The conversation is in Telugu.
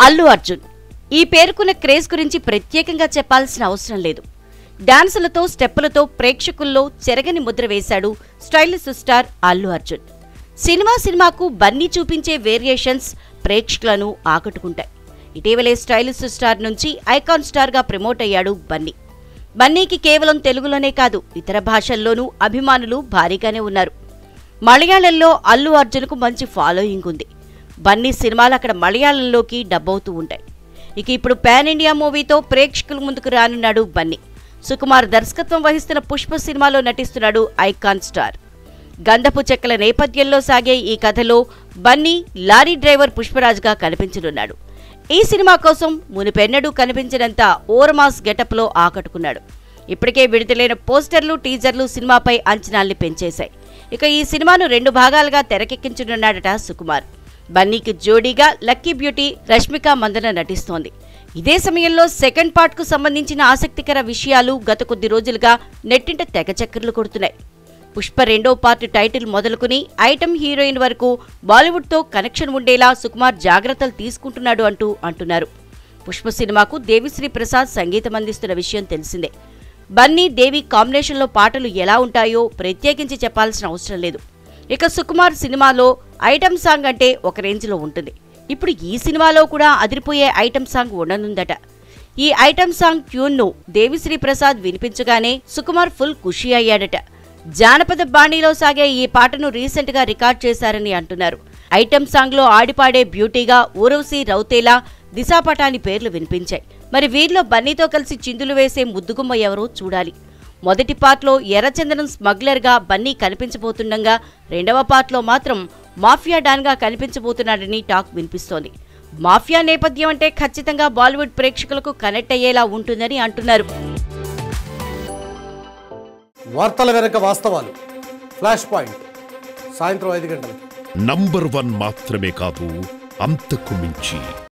అల్లు అర్జున్ ఈ పేరుకున్న క్రేజ్ గురించి ప్రత్యేకంగా చెప్పాల్సిన అవసరం లేదు డాన్సులతో స్టెప్పులతో ప్రేక్షకుల్లో చెరగని ముద్ర వేశాడు స్టైలిష్ స్టార్ అల్లు అర్జున్ సినిమా సినిమాకు బన్నీ చూపించే వేరియేషన్స్ ప్రేక్షకులను ఆకట్టుకుంటాయి ఇటీవలే స్టైలిష్ స్టార్ నుంచి ఐకాన్ స్టార్ గా ప్రమోట్ అయ్యాడు బన్నీ బన్నీకి కేవలం తెలుగులోనే కాదు ఇతర భాషల్లోనూ అభిమానులు భారీగానే ఉన్నారు మలయాళంలో అల్లు అర్జున్కు మంచి ఫాలోయింగ్ ఉంది బన్నీ సినిమాలు అక్కడ మలయాళంలోకి డబ్బవుతూ ఉంటాయి ఇక ఇప్పుడు పాన్ ఇండియా మూవీతో ప్రేక్షకుల ముందుకు రానున్నాడు బన్నీ సుకుమార్ దర్శకత్వం వహిస్తున్న పుష్ప సినిమాలో నటిస్తున్నాడు ఐకాన్ స్టార్ గంధపు చెక్కల నేపథ్యంలో సాగే ఈ కథలో బన్నీ లారీ డ్రైవర్ పుష్పరాజ్గా కనిపించనున్నాడు ఈ సినిమా కోసం మునిపెన్నడూ కనిపించినంత ఓరమాస్ గెటప్లో ఆకట్టుకున్నాడు ఇప్పటికే విడుదలైన పోస్టర్లు టీజర్లు సినిమాపై అంచనాల్ని పెంచేశాయి ఇక ఈ సినిమాను రెండు భాగాలుగా తెరకెక్కించనున్నాడట సుకుమార్ బన్నీకి జోడీగా లక్కీ బ్యూటీ రష్మిక మందన నటిస్తోంది ఇదే సమయంలో సెకండ్ పార్ట్ కు సంబంధించిన ఆసక్తికర విషయాలు గత కొద్ది రోజులుగా నెట్టింట తెగ చక్కర్లు కొడుతున్నాయి పుష్ప రెండో పార్ట్ టైటిల్ మొదలుకుని ఐటమ్ హీరోయిన్ వరకు బాలీవుడ్తో కనెక్షన్ ఉండేలా సుకుమార్ జాగ్రత్తలు తీసుకుంటున్నాడు అంటూ అంటున్నారు పుష్ప సినిమాకు దేవిశ్రీ ప్రసాద్ సంగీతం అందిస్తున్న విషయం తెలిసిందే బన్నీ దేవి కాంబినేషన్లో పాటలు ఎలా ఉంటాయో ప్రత్యేకించి చెప్పాల్సిన అవసరం లేదు ఇక సుకుమార్ సినిమాలో ఐటమ్ సాంగ్ అంటే ఒక రేంజ్లో ఉంటుంది ఇప్పుడు ఈ సినిమాలో కూడా అదిరిపోయే ఐటమ్ సాంగ్ ఉండనుందట ఈ ఐటమ్ సాంగ్ ట్యూన్ను దేవిశ్రీ ప్రసాద్ వినిపించగానే సుకుమార్ ఫుల్ ఖుషి అయ్యాడట జానపద బాణీలో సాగే ఈ పాటను రీసెంట్ గా రికార్డ్ చేశారని అంటున్నారు ఐటమ్ సాంగ్ లో ఆడిపాడే బ్యూటీగా ఊరవసి రౌతేలా దిశాపటాని పేర్లు వినిపించాయి మరి వీరిలో బన్నీతో కలిసి చిందులు వేసే ముద్దుగుమ్మ ఎవరో చూడాలి మొదటి పార్ట్లో ఎర్రచందనం స్మగ్లర్ గా బన్నీ కనిపించబోతుండగా రెండవ పార్ట్లో మాత్రం మాఫియా డాన్ గా కనిపించబోతున్నాడని టాక్ వినిపిస్తోంది మాఫియా నేపథ్యం అంటే ఖచ్చితంగా బాలీవుడ్ ప్రేక్షకులకు కనెక్ట్ అయ్యేలా ఉంటుందని అంటున్నారు వార్తల వెనక వాస్తవాలు ఫ్లాష్ పాయింట్ సాయంత్రం ఐదు గంటలకి నంబర్ వన్ మాత్రమే కాదు అంతకు మించి